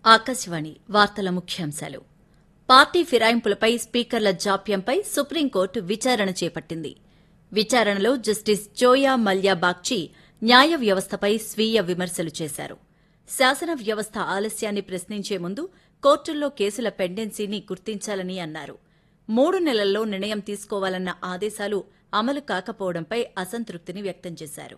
ఆకాశవాణి వార్తల ముఖ్యాంశాలు party ఫిరాయింపులపై స్పీకర్ల జాప్యంపై supreme court విచారణ చేపట్టింది విచారణలో జస్టిస్ జోయా మల్యా బాగ్చి న్యాయ వ్యవస్థపై స్వీయ విమర్శలు చేశారు శాసన వ్యవస్థ ఆలస్యాన్ని ప్రశ్నించే ముందు కోర్టుల్లో కేసుల పెండెన్సీని గుర్తించాలని అన్నారు మూడు నెలల్లో నిర్ణయం తీసుకోవాలన్న ఆదేశాలు అమలు కాకపోవడంపై అసంతృప్తిని వ్యక్తం చేశారు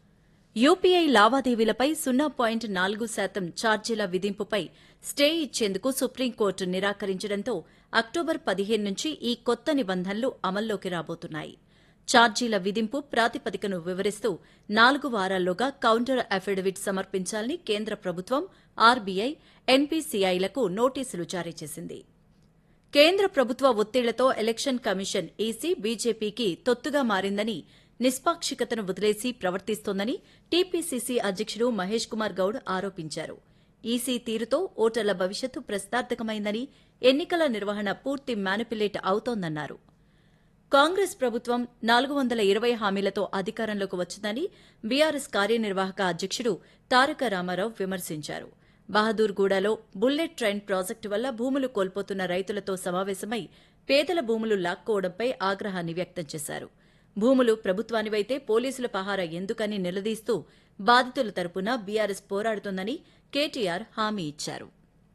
యూపీఐ లావాదేవీలపై సున్నా పాయింట్ నాలుగు శాతం ఛార్జీల విధింపుపై స్టే ఇచ్చేందుకు సుప్రీంకోర్టు నిరాకరించడంతో అక్టోబర్ పదిహేను నుంచి ఈ కొత్త నిబంధనలు అమల్లోకి రాబోతున్నాయి ఛార్జీల విధింపు ప్రాతిపదికను వివరిస్తూ నాలుగు వారాల్లోగా కౌంటర్ అఫిడవిట్ సమర్పించాలని కేంద్ర ప్రభుత్వం ఆర్బీఐ ఎన్పీసీఐలకు నోటీసులు జారీ చేసింది కేంద్ర ప్రభుత్వ ఒత్తిళ్లతో ఎలక్షన్ కమిషన్ ఈసీ బీజేపీకి తొత్తుగా మారిందని నిష్పాక్షికతను వదిలేసి ప్రవర్తిస్తోందని టీపీసీసీ అధ్యకుడు మహేష్ కుమార్ గౌడ్ ఆరోపించారు ఈసీ తీరుతో ఓటర్ల భవిష్యత్తు ప్రశ్నార్థకమైందని ఎన్నికల నిర్వహణ పూర్తి మ్యానిపులేట్ అవుతోందన్నారు కాంగ్రెస్ ప్రభుత్వం నాలుగు వందల ఇరవై హామీలతో అధికారంలోకి వచ్చిందని బీఆర్ఎస్ కార్యనిర్వాహక అధ్యకుడు తారక రామారావు విమర్శించారు బహదూర్గూడలో బుల్లెట్ ట్రైన్ ప్రాజెక్టు వల్ల భూములు కోల్పోతున్న రైతులతో సమావేశమై పేదల భూములు లాక్కోవడంపై ఆగ్రహాన్ని వ్యక్తం చేశారు భూములు ప్రభుత్వానివైతే పోలీసుల పహారా ఎందుకని నిలదీస్తూ బాధితుల తరపున బీఆర్ఎస్ పోరాడుతోందని కేటీఆర్ హామీ ఇచ్చారు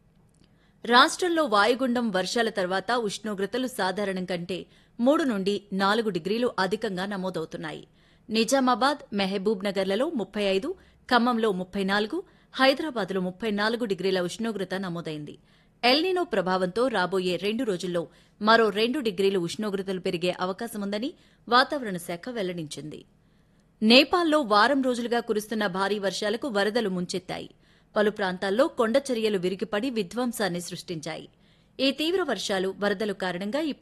రాష్ట్రంలో వాయుగుండం వర్షాల తర్వాత ఉష్ణోగ్రతలు సాధారణం కంటే మూడు నుండి నాలుగు డిగ్రీలు అధికంగా నమోదవుతున్నాయి నిజామాబాద్ మహబూబ్ నగర్లలో ముప్పై ఐదు ఖమ్మంలో ముప్పై నాలుగు హైదరాబాద్లో ముప్పై నాలుగు డిగ్రీల ఉష్ణోగ్రత నమోదైంది ఎల్నినో ప్రభావంతో రాబోయే రెండు రోజుల్లో మరో రెండు డిగ్రీలు ఉష్ణోగ్రతలు పెరిగే అవకాశముందని వాతావరణ శాఖ వెల్లడించింది నేపాల్లో వారం రోజులుగా కురుస్తున్న భారీ వర్షాలకు వరదలు ముంచెత్తాయి పలు ప్రాంతాల్లో కొండచర్యలు విరిగిపడి విధ్వంసాన్ని సృష్టించాయి ఈ తీవ్ర వర్షాలు వరదలు కారణంగా